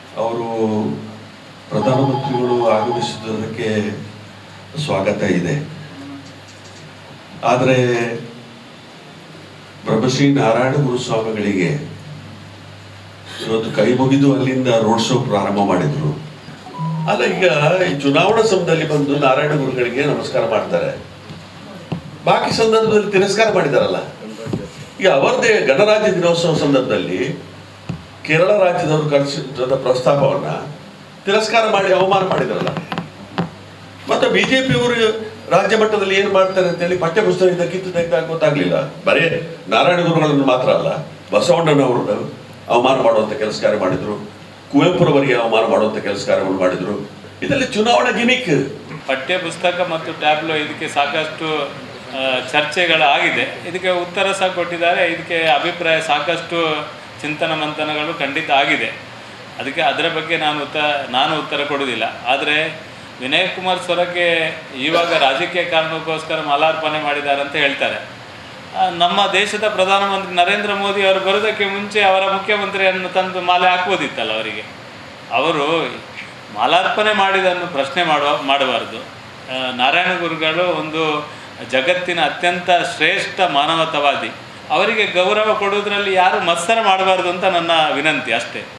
ಅವರು ಪ್ರಧಾನಮಂತ್ರಿಗಳು ಆಗಮಿಸಿದ್ದಕ್ಕೆ ಸ್ವಾಗತ ಇದೆ ಆದರೆ ಬ್ರಹ್ಮಶ್ರೀ ನಾರಾಯಣ ಗುರುಸ್ವಾಮಿಗಳಿಗೆ ಇವತ್ತು ಕೈ ಮುಗಿದು ಅಲ್ಲಿಂದ ರೋಡ್ ಶೋ ಪ್ರಾರಂಭ ಮಾಡಿದ್ರು ಅಲ್ಲ ಈಗ ಈ ಚುನಾವಣಾ ಸಮಯದಲ್ಲಿ ಬಂದು ನಾರಾಯಣ ಗುರುಗಳಿಗೆ ನಮಸ್ಕಾರ ಮಾಡ್ತಾರೆ ಬಾಕಿ ಸಂದರ್ಭದಲ್ಲಿ ತಿರಸ್ಕಾರ ಮಾಡಿದಾರಲ್ಲ ಈಗ ಅವರದೇ ಗಣರಾಜ್ಯ ದಿನೋತ್ಸವ ಸಂದರ್ಭದಲ್ಲಿ ಕೇರಳ ರಾಜ್ಯದವರು ಕಳಿಸಿದ ಪ್ರಸ್ತಾಪವನ್ನ ತಿರಸ್ಕಾರ ಮಾಡಿ ಅವಮಾನ ಮಾಡಿದಾರಲ್ಲ ಮತ್ತೆ ಬಿಜೆಪಿಯವರು ರಾಜ್ಯ ಮಟ್ಟದಲ್ಲಿ ಏನು ಮಾಡ್ತಾರೆ ಅಂತೇಳಿ ಪಠ್ಯ ಪುಸ್ತಕದಿಂದ ಕಿತ್ತು ತೆಗೆದಾಗ ಗೊತ್ತಾಗ್ಲಿಲ್ಲ ಬರೇ ನಾರಾಯಣ ಗುರುಗಳನ್ನು ಮಾತ್ರ ಅಲ್ಲ ಬಸವಣ್ಣನವರು ಅವಮಾನ ಮಾಡುವಂತ ಕೆಲಸ ಕಾರ್ಯ ಮಾಡಿದ್ರು ಕುವೆಂಪುರವರಿಗೆ ಅವಮಾನ ಮಾಡುವಂತ ಕೆಲಸ ಕಾರ್ಯವನ್ನು ಮಾಡಿದ್ರು ಇದರಲ್ಲಿ ಚುನಾವಣಾ ಗಿಮಿಕ್ ಪಠ್ಯ ಪುಸ್ತಕ ಮತ್ತು ಟ್ಯಾಬ್ಲೋ ಇದಕ್ಕೆ ಸಾಕಷ್ಟು ಆ, ಚರ್ಚೆಗಳಾಗಿದೆ ಇದಕ್ಕೆ ಉತ್ತರ ಸಹ ಕೊಟ್ಟಿದ್ದಾರೆ ಇದಕ್ಕೆ ಅಭಿಪ್ರಾಯ ಸಾಕಷ್ಟು ಚಿಂತನ ಮಂಥನಗಳು ಖಂಡಿತ ಆಗಿದೆ ಅದಕ್ಕೆ ಅದರ ಬಗ್ಗೆ ನಾನು ಉತ್ತ ನಾನು ಉತ್ತರ ಕೊಡುವುದಿಲ್ಲ ಆದರೆ ವಿನಯ್ ಕುಮಾರ್ ಸ್ವರಕ್ಕೆ ಇವಾಗ ರಾಜಕೀಯ ಕಾರಣಕ್ಕೋಸ್ಕರ ಮಾಲಾರ್ಪಣೆ ಮಾಡಿದ್ದಾರೆ ಅಂತ ಹೇಳ್ತಾರೆ ಆ, ನಮ್ಮ ದೇಶದ ಪ್ರಧಾನಮಂತ್ರಿ ನರೇಂದ್ರ ಮೋದಿ ಅವರು ಬರೋದಕ್ಕೆ ಮುಂಚೆ ಅವರ ಮುಖ್ಯಮಂತ್ರಿಯನ್ನು ತಂದು ಮಾಲೆ ಹಾಕ್ಬೋದಿತ್ತಲ್ಲ ಅವರಿಗೆ ಅವರು ಮಾಲಾರ್ಪಣೆ ಮಾಡಿದನ್ನು ಪ್ರಶ್ನೆ ಮಾಡುವ ಮಾಡಬಾರ್ದು ಆ, ನಾರಾಯಣ ಗುರುಗಳು ಒಂದು ಜಗತ್ತಿನ ಅತ್ಯಂತ ಶ್ರೇಷ್ಠ ಮಾನವತಾವಾದಿ ಅವರಿಗೆ ಗೌರವ ಕೊಡುವುದರಲ್ಲಿ ಯಾರು ಮತ್ಸರ ಮಾಡಬಾರ್ದು ಅಂತ ನನ್ನ ವಿನಂತಿ ಅಷ್ಟೇ